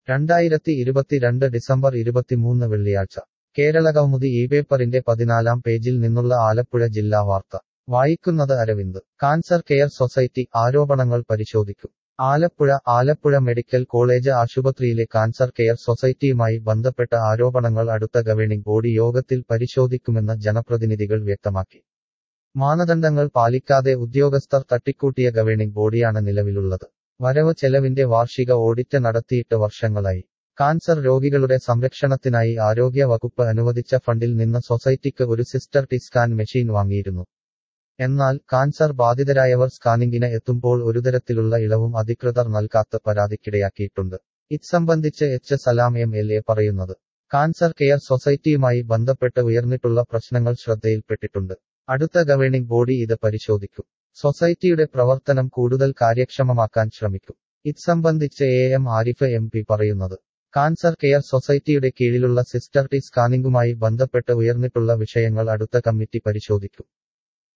രണ്ടായിരത്തി ഇരുപത്തിരണ്ട് ഡിസംബർ ഇരുപത്തിമൂന്ന് വെള്ളിയാഴ്ച കേരളകൗമുദി ഈ പേപ്പറിന്റെ പതിനാലാം പേജിൽ നിന്നുള്ള ആലപ്പുഴ ജില്ലാ വാർത്ത വായിക്കുന്നത് അരവിന്ദ് കാൻസർ കെയർ സൊസൈറ്റി ആരോപണങ്ങൾ പരിശോധിക്കും ആലപ്പുഴ ആലപ്പുഴ മെഡിക്കൽ കോളേജ് ആശുപത്രിയിലെ കാൻസർ കെയർ സൊസൈറ്റിയുമായി ബന്ധപ്പെട്ട ആരോപണങ്ങൾ അടുത്ത ഗവേണിംഗ് ബോഡി യോഗത്തിൽ പരിശോധിക്കുമെന്ന് ജനപ്രതിനിധികൾ വ്യക്തമാക്കി മാനദണ്ഡങ്ങൾ പാലിക്കാതെ ഉദ്യോഗസ്ഥർ തട്ടിക്കൂട്ടിയ ഗവേണിംഗ് ബോഡിയാണ് നിലവിലുള്ളത് വരവ് ചെലവിന്റെ വാർഷിക ഓഡിറ്റ് നടത്തിയിട്ട് വർഷങ്ങളായി കാൻസർ രോഗികളുടെ സംരക്ഷണത്തിനായി ആരോഗ്യ വകുപ്പ് അനുവദിച്ച ഫണ്ടിൽ നിന്ന് സൊസൈറ്റിക്ക് ഒരു സിസ്റ്റർ ടി സ്കാൻ മെഷീൻ വാങ്ങിയിരുന്നു എന്നാൽ കാൻസർ ബാധിതരായവർ സ്കാനിംഗിന് എത്തുമ്പോൾ ഒരുതരത്തിലുള്ള ഇളവും അധികൃതർ നൽകാത്ത പരാതിക്കിടയാക്കിയിട്ടുണ്ട് ഇത്സംബന്ധിച്ച് H Salam M L A പറയുന്നത് കാൻസർ കെയർ സൊസൈറ്റിയുമായി ബന്ധപ്പെട്ട് ഉയർന്നിട്ടുള്ള പ്രശ്നങ്ങൾ ശ്രദ്ധയിൽപ്പെട്ടിട്ടുണ്ട് അടുത്ത ഗവേണിംഗ് ബോഡി ഇത് പരിശോധിക്കും സൊസൈറ്റിയുടെ പ്രവർത്തനം കൂടുതൽ കാര്യക്ഷമമാക്കാൻ ശ്രമിക്കും ഇത്സംബന്ധിച്ച് A M Arif M P പറയുന്നത് കാൻസർ കെയർ സൊസൈറ്റിയുടെ കീഴിലുള്ള സിസ്റ്റർ ടി സ്കാനിംഗുമായി ബന്ധപ്പെട്ട് ഉയർന്നിട്ടുള്ള വിഷയങ്ങൾ അടുത്ത കമ്മിറ്റി പരിശോധിക്കും